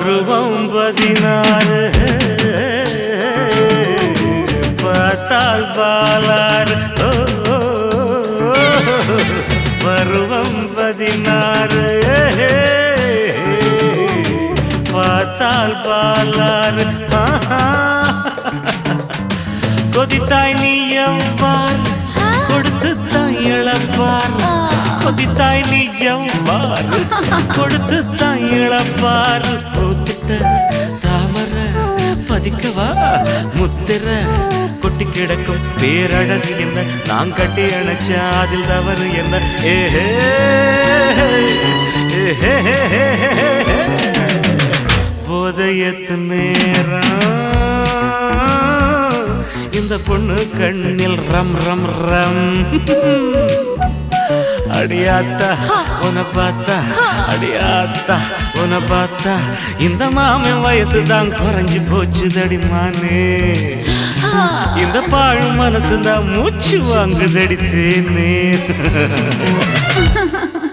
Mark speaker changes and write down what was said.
Speaker 1: பருவம் பதினாறு பார்த்தால் பாலாறு ஓ, ஓ, ஓ. பருவம் பதினாறு பார்த்தால் பாலாறு ஆஹா. கொதித்தாய் நீ எவ்வாறு கொடுத்து தாய் இழப்பார் கொதித்தாய் நீ எவ்வாறு கொடுத்து தாய் இழப்பார் பூத்திட்ட தாமர பதிக்கவா முத்திர கொட்டி கிடக்கும் பேரழகு என்ன நான் கட்டி அணைச்ச அதில் தவறு என்ன ஏஹே போதையத்து நேரம் இந்த பொண்ணு கண்ணில் ரம் ரம் ரம் அடியாத்தா உன பார்த்தா அடியாத்தா உன பார்த்தா இந்த மாமன் வயசு தான் குறைஞ்சு போச்சு தடிமானே இந்த பாழ் மனசு தான் மூச்சு வாங்குதடி தேனே